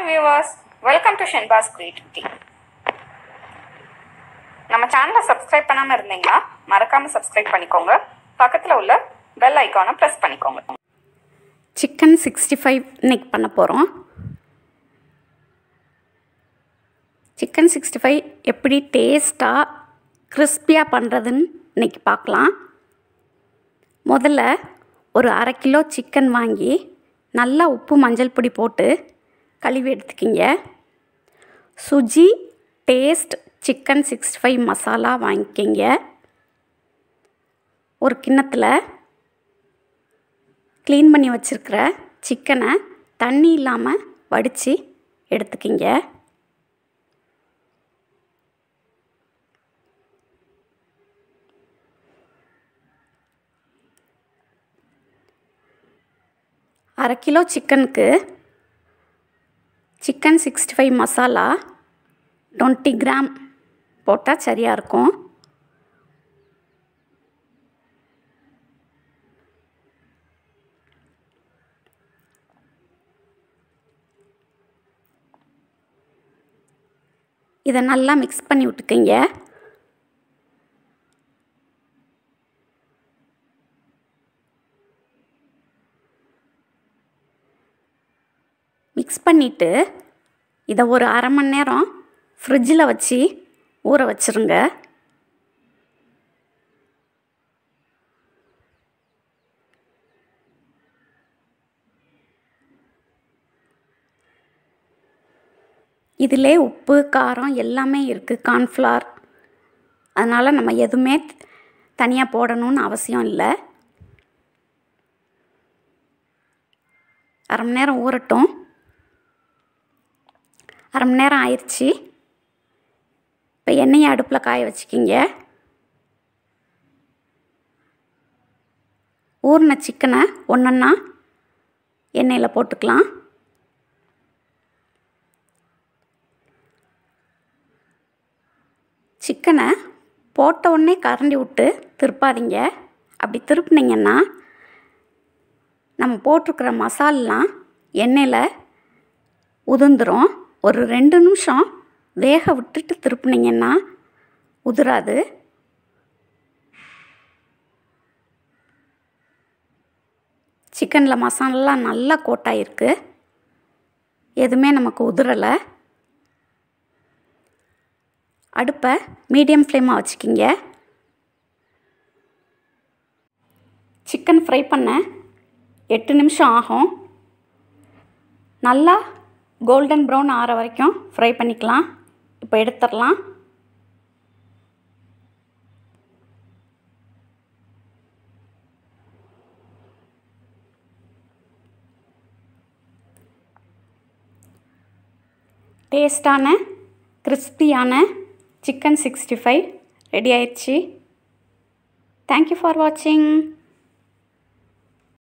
hi viewers welcome to ஷென்பாஸ் creativity நம்ம சேனலை சப்ஸ்கிரைப் பண்ணாமல் இருந்தீங்கன்னா மறக்காமல் சப்ஸ்கிரைப் பண்ணிக்கோங்க பக்கத்தில் உள்ள பெல் ஐக்கானை ப்ரெஸ் பண்ணிக்கோங்க சிக்கன் சிக்ஸ்டி ஃபைவ் இன்னைக்கு பண்ண போகிறோம் சிக்கன் சிக்ஸ்டி ஃபைவ் எப்படி டேஸ்ட்டாக கிறிஸ்பியாக பண்ணுறதுன்னு இன்னைக்கு பார்க்கலாம் முதல்ல ஒரு அரை கிலோ சிக்கன் வாங்கி நல்லா உப்பு மஞ்சள் பொடி போட்டு கழுவி எடுத்துக்கிங்க சுஜி taste chicken sixty five masala வாங்கிக்கிங்க ஒரு கிண்ணத்தில் க்ளீன் பண்ணி வச்சுருக்கிற சிக்கனை தண்ணி இல்லாமல் வடித்து எடுத்துக்கிங்க அரை கிலோ சிக்கனுக்கு chicken sixty five masala twenty gram போட்டால் சரியாக இருக்கும் இதை நல்லா மிக்ஸ் பண்ணி விட்டுக்கங்க மிக்ஸ் பண்ணிவிட்டு இதை ஒரு அரை மணி நேரம் ஃப்ரிட்ஜில் வச்சு ஊற வச்சுருங்க இதிலே உப்பு காரம் எல்லாமே இருக்குது கார்ன்ஃப்ளார் அதனால் நம்ம எதுவுமே தனியாக போடணும்னு அவசியம் இல்லை அரை மணி நேரம் ஊறட்டும் அரை மணி நேரம் ஆயிடுச்சு இப்போ எண்ணெயை அடுப்பில் காய வச்சுக்கிங்க ஊறின சிக்கனை ஒன்றொன்னா எண்ணெயில் போட்டுக்கலாம் சிக்கனை போட்ட உடனே கரண்டி விட்டு திருப்பாதீங்க அப்படி திருப்புனீங்கன்னா நம்ம போட்டிருக்கிற மசாலெலாம் எண்ணெயில் உதிர்ந்துடும் ஒரு ரெண்டு நிமிஷம் வேக விட்டுட்டு திருப்புனீங்கன்னா உதிராது சிக்கனில் மசாலாலாம் நல்லா கோட்டாயிருக்கு எதுவுமே நமக்கு உதிரலை அடுப்பை மீடியம் ஃப்ளேமாக வச்சுக்கிங்க சிக்கன் ஃப்ரை பண்ண எட்டு நிமிஷம் ஆகும் நல்லா கோல்டன் ப்ரௌன் ஆற வரைக்கும் ஃப்ரை பண்ணிக்கலாம் இப்போ எடுத்துடலாம் டேஸ்டான கிறிஸ்பியான சிக்கன் சிக்ஸ்டி ஃபைவ் ரெடி ஆயிடுச்சு தேங்க்யூ ஃபார் வாட்சிங்